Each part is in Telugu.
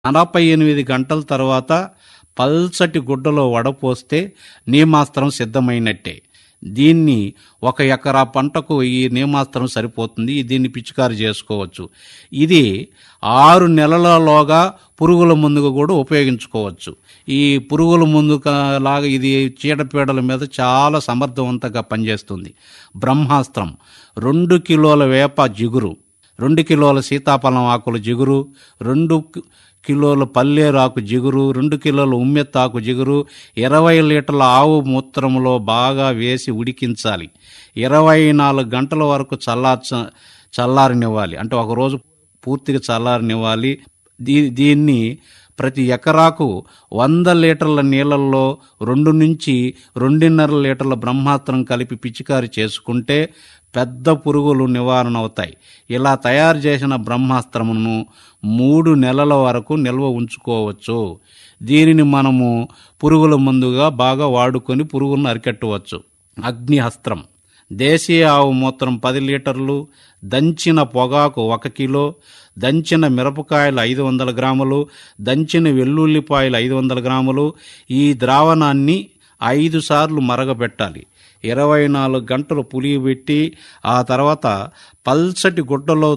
నలభై ఎనిమిది గంటల తర్వాత పల్చటి గుడ్డలో వడపోస్తే నీమాస్త్రం సిద్ధమైనట్టే దీన్ని ఒక ఎకరా పంటకు ఈ నీమాస్త్రం సరిపోతుంది దీన్ని పిచికారి చేసుకోవచ్చు ఇది ఆరు నెలలలోగా పురుగుల మందుగా కూడా ఉపయోగించుకోవచ్చు ఈ పురుగుల మందు క- లాగా ఇది చీడపీడల మీద చాలా సమర్థవంతంగా పనిచేస్తుంది బ్రహ్మాస్త్రం రెండు కిలోల వేప జిగురు రెండు కిలోల సీతాఫలం ఆకుల జిగురు రెండు కి- కిలోల పల్లేరు ఆకు జిగురు రెండు కిలోల ఉమ్మెత్తాకు జిగురు ఇరవై లీటర్ల ఆవు మూత్రంలో బాగా వేసి ఉడికించాలి ఇరవై నాలుగు గంటల వరకు చల్లార్చ చల్లారనివ్వాలి అంటే ఒక రోజు పూర్తిగా చల్లారనివ్వాలి దీ దీన్ని ప్రతి ఎకరాకు వంద లీటర్ల నీళ్ళల్లో రెండు నుంచి రెండున్నర లీటర్ల బ్రహ్మాస్త్రం కలిపి పిచికారి చేసుకుంటే పెద్ద పురుగులు నివారణ అవుతాయి ఇలా తయారు చేసిన బ్రహ్మాస్త్రమును మూడు నెలల వరకు నిల్వ ఉంచుకోవచ్చు దీనిని మనము పురుగుల మందుగా బాగా వాడుకొని పురుగులను అరికట్టవచ్చు అగ్నిహస్త్రం దేశీయ ఆవు మూత్రం పది లీటర్లు దంచిన పొగాకు ఒక కిలో దంచిన మిరపకాయలు ఐదు వందల గ్రాములు దంచిన వెల్లుల్లిపాయలు ఐదు వందల గ్రాములు ఈ ద్రావణాన్ని ఐదు సార్లు మరగబెట్టాలి ఇరవై నాలుగు గంటలు పులియబెట్టి ఆ తర్వాత పల్చటి గుడ్డలో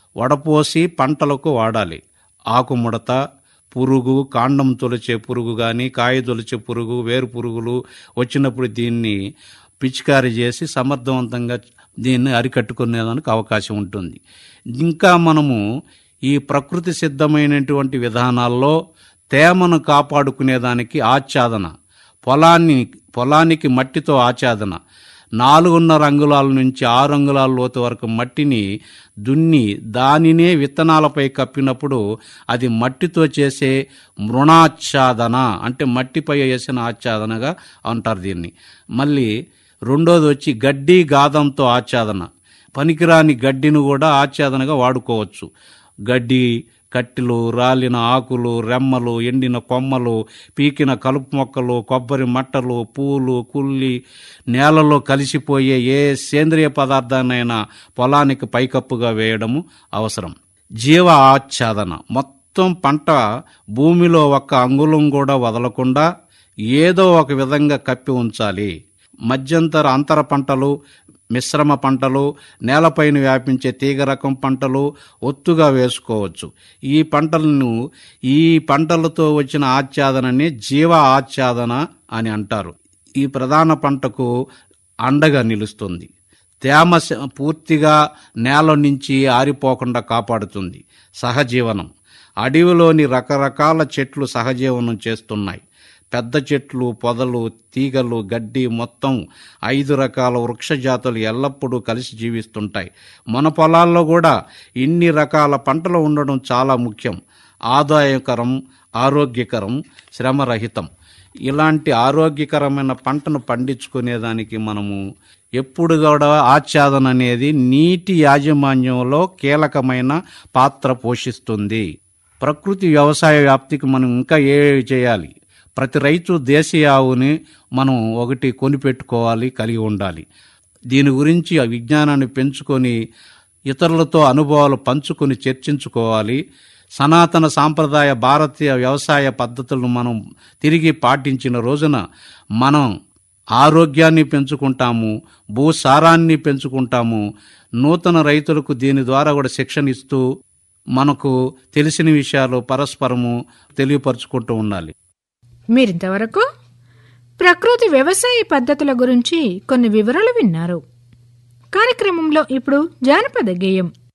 వడపోసి పంటలకు వాడాలి ఆకుముడత పురుగు కాండం తొలిచే పురుగు కానీ కాయ తొలిచే పురుగు వేరు పురుగులు వచ్చినప్పుడు దీన్ని పిచికారీ చేసి సమర్థవంతంగా దీన్ని అరికట్టుకునేదానికి అవకాశం ఉంటుంది ఇంకా మనము ఈ ప్రకృతి సిద్ధమైనటువంటి విధానాల్లో తేమను కాపాడుకునేదానికి ఆచ్ఛాదన పొలాన్ని పొలానికి మట్టితో ఆచ్ఛాదన నాలుగున్నర అంగుళాల నుంచి ఆరు అంగుళాల లోతు వరకు మట్టిని దున్ని దానినే విత్తనాలపై కప్పినప్పుడు అది మట్టితో చేసే మృణాచ్ఛాదన అంటే మట్టిపై వేసిన ఆచ్ఛాదనగా అంటారు దీన్ని మళ్ళీ రెండోది వచ్చి గడ్డి గాదంతో ఆచ్ఛాదన పనికిరాని గడ్డిని కూడా ఆచ్ఛాదనగా వాడుకోవచ్చు గడ్డి కట్టెలు రాలిన ఆకులు రెమ్మలు ఎండిన కొమ్మలు పీకిన కలుపు మొక్కలు కొబ్బరి మట్టలు పూలు కుల్లి నేలలో కలిసిపోయే ఏ సేంద్రియ పదార్థాన్నైనా పొలానికి పైకప్పుగా వేయడము అవసరం జీవ ఆచ్ఛాదన మొత్తం పంట భూమిలో ఒక్క అంగుళం కూడా వదలకుండా ఏదో ఒక విధంగా కప్పి ఉంచాలి మధ్యంతర అంతర పంటలు మిశ్రమ పంటలు నేలపైన వ్యాపించే తీగ రకం పంటలు ఒత్తుగా వేసుకోవచ్చు ఈ పంటలను ఈ పంటలతో వచ్చిన ఆచ్ఛాదనని జీవ ఆచ్ఛాదన అని అంటారు ఈ ప్రధాన పంటకు అండగా నిలుస్తుంది తేమ శ- పూర్తిగా నేల నుంచి ఆరిపోకుండా కాపాడుతుంది సహజీవనం అడవిలోని రకరకాల చెట్లు సహజీవనం చేస్తున్నాయి పెద్ద చెట్లు పొదలు తీగలు గడ్డి మొత్తం ఐదు రకాల వృక్ష జాతులు ఎల్లప్పుడూ కలిసి జీవిస్తుంటాయి మన పొలాల్లో కూడా ఇన్ని రకాల పంటలు ఉండడం చాలా ముఖ్యం ఆదాయకరం ఆరోగ్యకరం శ్రమరహితం ఇలాంటి ఆరోగ్యకరమైన పంటను పండించుకునేదానికి మనము ఎప్పుడు కూడా ఆచ్ఛాదన అనేది నీటి యాజమాన్యంలో కీలకమైన పాత్ర పోషిస్తుంది ప్రకృతి వ్యవసాయ వ్యాప్తికి మనం ఇంకా ఏ చేయాలి ప్రతి రైతు దేశీయ ఆవుని మనం ఒకటి కొనిపెట్టుకోవాలి కలిగి ఉండాలి దీని గురించి ఆ విజ్ఞానాన్ని పెంచుకొని ఇతరులతో అనుభవాలు పంచుకొని చర్చించుకోవాలి సనాతన సాంప్రదాయ భారతీయ వ్యవసాయ పద్ధతులను మనం తిరిగి పాటించిన రోజున మనం ఆరోగ్యాన్ని పెంచుకుంటాము భూసారాన్ని పెంచుకుంటాము నూతన రైతులకు దీని ద్వారా కూడా శిక్షణ ఇస్తూ మనకు తెలిసిన విషయాలు పరస్పరము తెలియపరుచుకుంటూ ఉండాలి మీరింతవరకు ప్రకృతి వ్యవసాయ పద్ధతుల గురించి కొన్ని వివరాలు విన్నారు కార్యక్రమంలో ఇప్పుడు జానపద గేయం